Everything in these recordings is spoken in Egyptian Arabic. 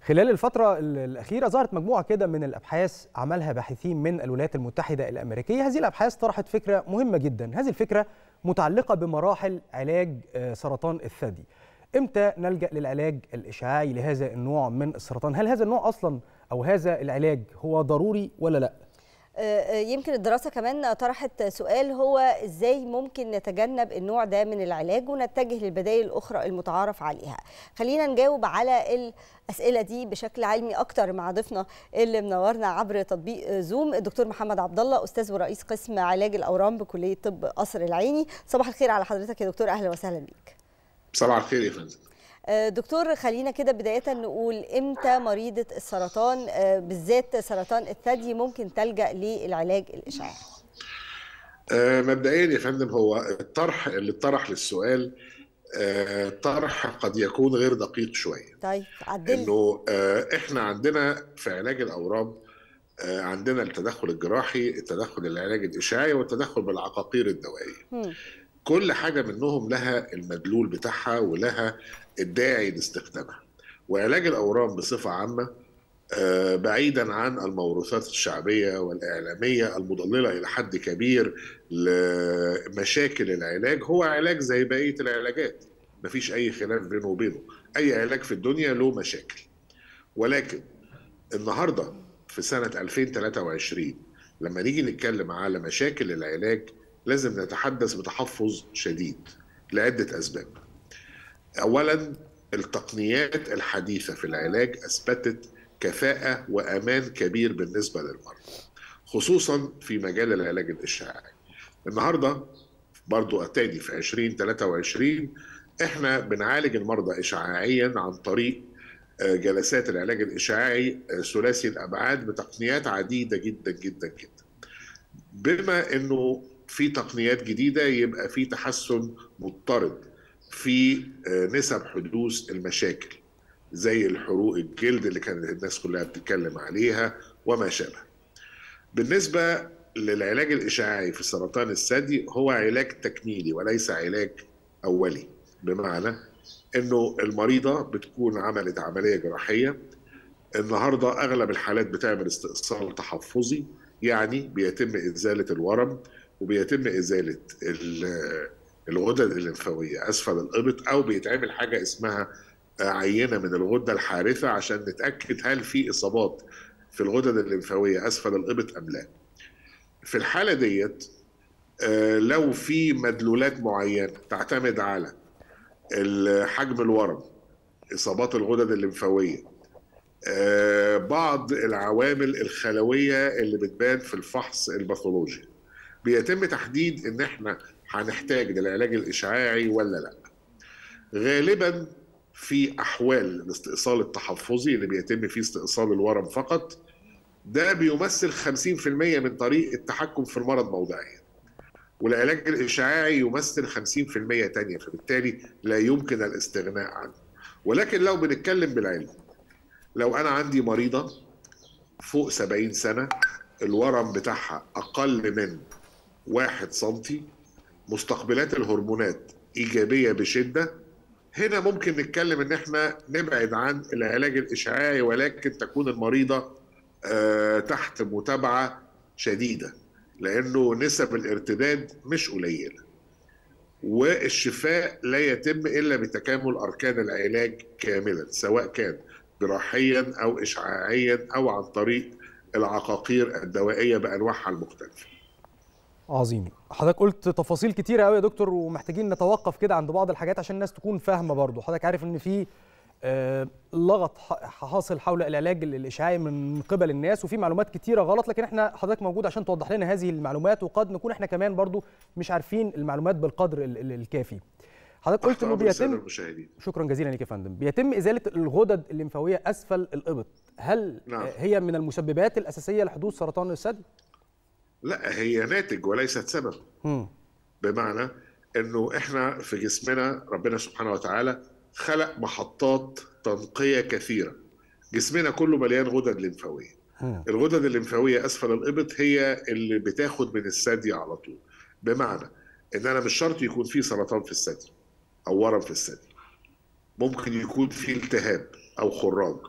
خلال الفترة الأخيرة ظهرت مجموعة كده من الأبحاث عملها باحثين من الولايات المتحدة الأمريكية هذه الأبحاث طرحت فكرة مهمة جدا هذه الفكرة متعلقة بمراحل علاج سرطان الثدي إمتى نلجأ للعلاج الإشعاعي لهذا النوع من السرطان هل هذا النوع أصلا أو هذا العلاج هو ضروري ولا لأ؟ يمكن الدراسة كمان طرحت سؤال هو ازاي ممكن نتجنب النوع ده من العلاج ونتجه للبدائل الأخرى المتعارف عليها خلينا نجاوب على الأسئلة دي بشكل علمي أكتر مع ضيفنا اللي منورنا عبر تطبيق زوم الدكتور محمد عبد الله أستاذ ورئيس قسم علاج الأورام بكلية طب قصر العيني صباح الخير على حضرتك يا دكتور أهلا وسهلا بيك صباح الخير يا فندم دكتور خلينا كده بداية نقول امتى مريضة السرطان بالذات سرطان الثدي ممكن تلجأ للعلاج الإشعاعي؟ مبدئيا يا فندم هو الطرح اللي اتطرح للسؤال طرح قد يكون غير دقيق شويه. طيب عدل انه احنا عندنا في علاج الاورام عندنا التدخل الجراحي، التدخل العلاج الاشعاعي والتدخل بالعقاقير الدوائيه. كل حاجه منهم لها المدلول بتاعها ولها الداعي لاستخدامها وعلاج الاورام بصفه عامه بعيدا عن الموروثات الشعبيه والاعلاميه المضلله الى حد كبير لمشاكل العلاج هو علاج زي بقيه العلاجات مفيش اي خلاف بينه وبينه اي علاج في الدنيا له مشاكل ولكن النهارده في سنه 2023 لما نيجي نتكلم على مشاكل العلاج لازم نتحدث بتحفظ شديد لعده اسباب اولا التقنيات الحديثه في العلاج اثبتت كفاءه وامان كبير بالنسبه للمرضى خصوصا في مجال العلاج الاشعاعي النهارده برضو اتاني في 2023 احنا بنعالج المرضى اشعاعيا عن طريق جلسات العلاج الاشعاعي ثلاثي الابعاد بتقنيات عديده جدا جدا جدا بما انه في تقنيات جديده يبقى في تحسن مضطرد في نسب حدوث المشاكل زي الحروق الجلد اللي كانت الناس كلها بتتكلم عليها وما شابه. بالنسبه للعلاج الاشعاعي في سرطان الثدي هو علاج تكميلي وليس علاج اولي بمعنى انه المريضه بتكون عملت عمليه جراحيه النهارده اغلب الحالات بتعمل استئصال تحفظي يعني بيتم ازاله الورم وبيتم ازاله الغدد الليمفاويه اسفل الابط او بيتعمل حاجه اسمها عينه من الغده الحارثه عشان نتاكد هل في اصابات في الغدد الليمفاويه اسفل الابط ام لا. في الحاله ديت لو في مدلولات معينه تعتمد على حجم الورم اصابات الغدد الليمفاويه بعض العوامل الخلويه اللي بتبان في الفحص الباثولوجي بيتم تحديد ان احنا هنحتاج للعلاج الاشعاعي ولا لا غالبا في احوال الاستئصال التحفظي اللي بيتم فيه استئصال الورم فقط ده بيمثل 50% من طريق التحكم في المرض موضعيا والعلاج الاشعاعي يمثل 50% تانية فبالتالي لا يمكن الاستغناء عنه ولكن لو بنتكلم بالعلم لو انا عندي مريضه فوق 70 سنه الورم بتاعها اقل من واحد سنتي مستقبلات الهرمونات ايجابيه بشده هنا ممكن نتكلم ان احنا نبعد عن العلاج الاشعاعي ولكن تكون المريضه آه تحت متابعه شديده لانه نسب الارتداد مش قليله والشفاء لا يتم الا بتكامل اركان العلاج كاملا سواء كان جراحيا او اشعاعيا او عن طريق العقاقير الدوائيه بانواعها المختلفه عظيم حضرتك قلت تفاصيل كتيرة قوي يا دكتور ومحتاجين نتوقف كده عند بعض الحاجات عشان الناس تكون فاهمه برضو حضرتك عارف ان في آه لغط حاصل حول العلاج الاشعاعي من قبل الناس وفي معلومات كتيره غلط لكن احنا حضرتك موجود عشان توضح لنا هذه المعلومات وقد نكون احنا كمان برضو مش عارفين المعلومات بالقدر الكافي حضرتك قلت انه بيتم شكرا جزيلا ليك يا فندم بيتم ازاله الغدد الليمفاويه اسفل الابط هل نعم. هي من المسببات الاساسيه لحدوث سرطان الثدي لا هي ناتج وليست سبب م. بمعنى انه احنا في جسمنا ربنا سبحانه وتعالى خلق محطات تنقيه كثيره جسمنا كله مليان غدد لمفاويه الغدد الليمفاويه اسفل الابط هي اللي بتاخد من الثدي على طول بمعنى ان انا مش شرط يكون في سرطان في الثدي او ورم في الثدي ممكن يكون في التهاب او خراج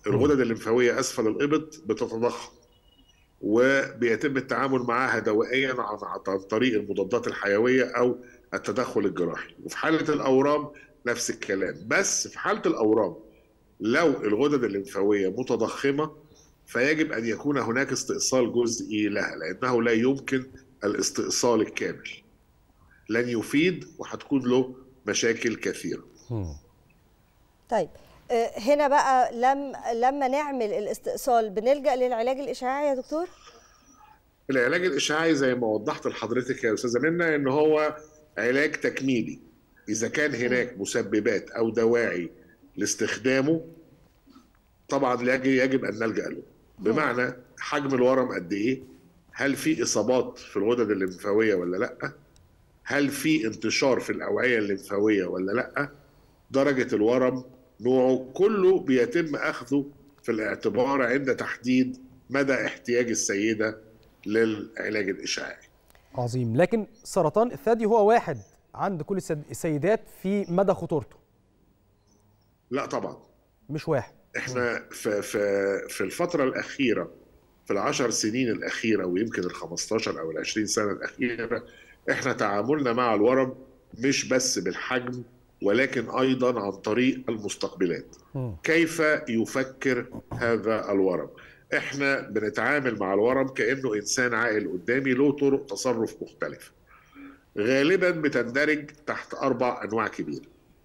الغدد الليمفاويه اسفل الابط بتتضخم وبيتم التعامل معها دوائيا عن طريق المضادات الحيويه او التدخل الجراحي وفي حاله الاورام نفس الكلام بس في حاله الاورام لو الغدد الليمفاويه متضخمه فيجب ان يكون هناك استئصال جزئي لها لانه لا يمكن الاستئصال الكامل لن يفيد وهتكون له مشاكل كثيره طيب هنا بقى لم لما نعمل الاستئصال بنلجا للعلاج الاشعاعي يا دكتور العلاج الاشعاعي زي ما وضحت لحضرتك يا استاذه منى ان هو علاج تكميلي اذا كان هناك مسببات او دواعي لاستخدامه طبعا يجب ان نلجا له بمعنى حجم الورم قد ايه هل في اصابات في الغدد الليمفاويه ولا لا هل في انتشار في الاوعيه الليمفاويه ولا لا درجه الورم نوعه كله بيتم اخذه في الاعتبار عند تحديد مدى احتياج السيده للعلاج الاشعاعي عظيم لكن سرطان الثدي هو واحد عند كل السيدات في مدى خطورته لا طبعا مش واحد احنا في في في الفتره الاخيره في العشر سنين الاخيره ويمكن ال 15 او ال 20 سنه الاخيره احنا تعاملنا مع الورم مش بس بالحجم ولكن ايضا عن طريق المستقبلات كيف يفكر هذا الورم احنا بنتعامل مع الورم كانه انسان عاقل قدامي له طرق تصرف مختلفه غالبا بتندرج تحت اربع انواع كبيره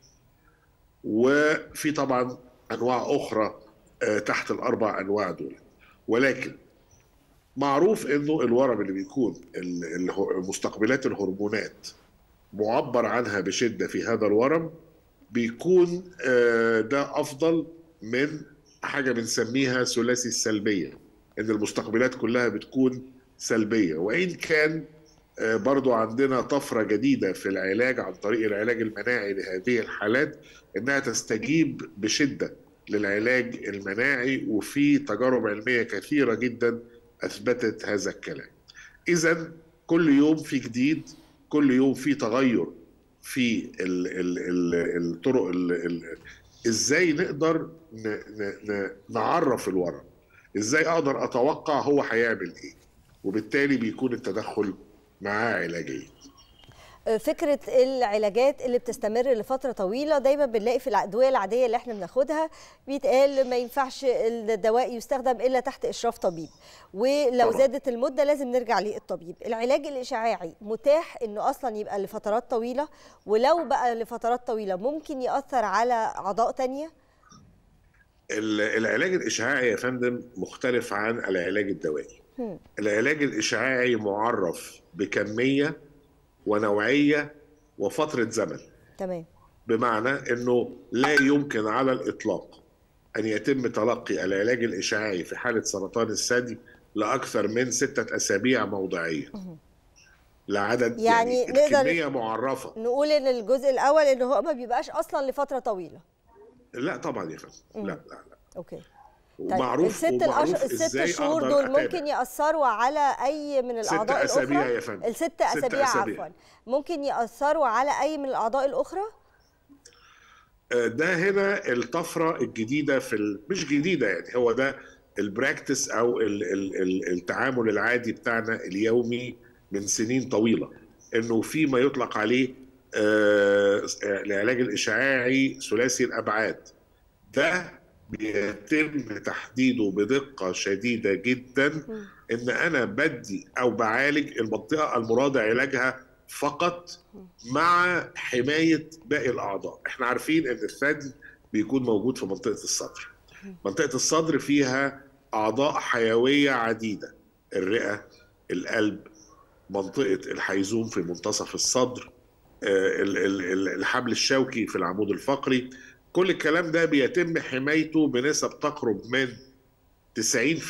وفي طبعا انواع اخرى تحت الاربع انواع دول ولكن معروف انه الورم اللي بيكون مستقبلات الهرمونات معبر عنها بشده في هذا الورم بيكون ده افضل من حاجه بنسميها ثلاثي السلبيه ان المستقبلات كلها بتكون سلبيه وان كان برضو عندنا طفره جديده في العلاج عن طريق العلاج المناعي لهذه الحالات انها تستجيب بشده للعلاج المناعي وفي تجارب علميه كثيره جدا اثبتت هذا الكلام. اذا كل يوم في جديد كل يوم في تغير في ال ال ال الطرق ال ال ازاي نقدر ن ن نعرف الورم ازاي اقدر اتوقع هو هيعمل ايه وبالتالي بيكون التدخل معاه علاجيا فكره العلاجات اللي بتستمر لفتره طويله دايما بنلاقي في الادويه العاديه اللي احنا بناخدها بيتقال ما ينفعش الدواء يستخدم الا تحت اشراف طبيب ولو زادت المده لازم نرجع للطبيب العلاج الاشعاعي متاح انه اصلا يبقى لفترات طويله ولو بقى لفترات طويله ممكن ياثر على اعضاء تانية العلاج الاشعاعي يا فندم مختلف عن العلاج الدوائي العلاج الاشعاعي معرف بكميه ونوعيه وفتره زمن تمام بمعنى انه لا يمكن على الاطلاق ان يتم تلقي العلاج الاشعاعي في حاله سرطان الثدي لاكثر من سته اسابيع موضعيه لعدد يعني, يعني نقدر كميه معرفه نقول ان الجزء الاول ان هو ما بيبقاش اصلا لفتره طويله لا طبعا يا فندم لا لا لا اوكي ومعروف الست ومعروف الأش... الست إزاي شهور أقدر دول أتابع. ممكن ياثروا على اي من ست الاعضاء أسابيع الاخرى يا فندم. الست ست اسابيع أسابيع. عفوا ممكن ياثروا على اي من الاعضاء الاخرى ده هنا الطفره الجديده في ال... مش جديده يعني هو ده البراكتس او ال... ال... ال- التعامل العادي بتاعنا اليومي من سنين طويله انه في ما يطلق عليه آه، العلاج الاشعاعي ثلاثي الابعاد ده بيتم تحديده بدقه شديده جدا ان انا بدي او بعالج المنطقه المراد علاجها فقط مع حمايه باقي الاعضاء احنا عارفين ان الثدي بيكون موجود في منطقه الصدر منطقه الصدر فيها اعضاء حيويه عديده الرئه القلب منطقه الحيزوم في منتصف الصدر آه، ال- ال- ال- الحبل الشوكي في العمود الفقري كل الكلام ده بيتم حمايته بنسب تقرب من 90% 95%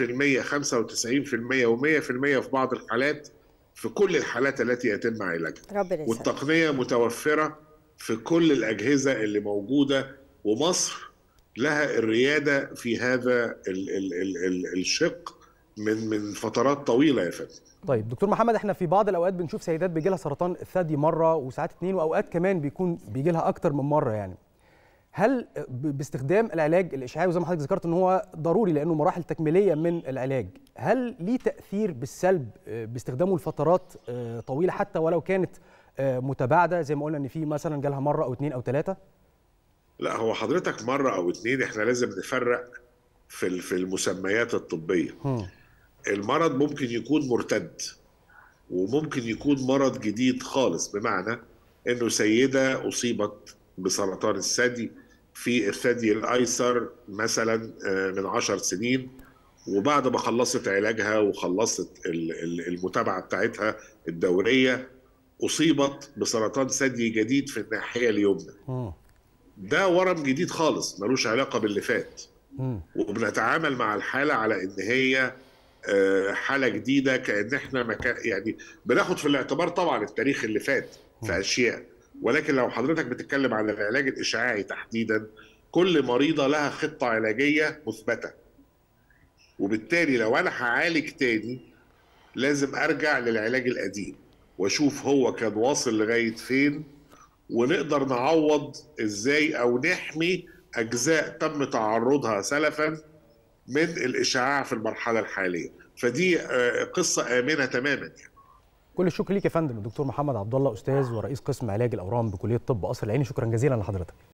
و100% في بعض الحالات في كل الحالات التي يتم علاجها ربنا يسلمك والتقنية متوفرة في كل الأجهزة اللي موجودة ومصر لها الريادة في هذا ال ال ال ال الشق من من فترات طويلة يا فندم طيب دكتور محمد احنا في بعض الاوقات بنشوف سيدات بيجي لها سرطان الثدي مره وساعات اتنين واوقات كمان بيكون بيجي لها اكتر من مره يعني هل ب- باستخدام العلاج الاشعاعي وزي ما حضرتك ذكرت ان هو ضروري لانه مراحل تكميليه من العلاج هل ليه تاثير بالسلب آه، باستخدامه لفترات آه، طويله حتى ولو كانت آه، متباعده زي ما قلنا ان في مثلا جالها مره او اتنين او ثلاثه لا هو حضرتك مرة أو اتنين إحنا لازم نفرق في ال- في المسميات الطبية المرض ممكن يكون مرتد وممكن يكون مرض جديد خالص بمعنى إنه سيدة أصيبت بسرطان الثدي في الثدي الأيسر مثلا آه، من عشر سنين وبعد ما خلصت علاجها وخلصت ال- ال- المتابعة بتاعتها الدورية أصيبت بسرطان ثدي جديد في الناحية اليمنى ده ورم جديد خالص ملوش علاقه باللي فات وبنتعامل مع الحاله على ان هي آه، حاله جديده كان احنا مكان يعني بناخد في الاعتبار طبعا التاريخ اللي فات في اشياء ولكن لو حضرتك بتتكلم عن العلاج الاشعاعي تحديدا كل مريضه لها خطه علاجيه مثبته وبالتالي لو انا هعالج تاني لازم ارجع للعلاج القديم واشوف هو كان واصل لغايه فين ونقدر نعوض ازاي او نحمي اجزاء تم تعرضها سلفا من الاشعاع في المرحله الحاليه فدي آه، قصه امنه تماما يعني. كل الشكر ليك يا فندم الدكتور محمد عبد الله استاذ ورئيس قسم علاج الاورام بكليه طب قصر العيني شكرا جزيلا لحضرتك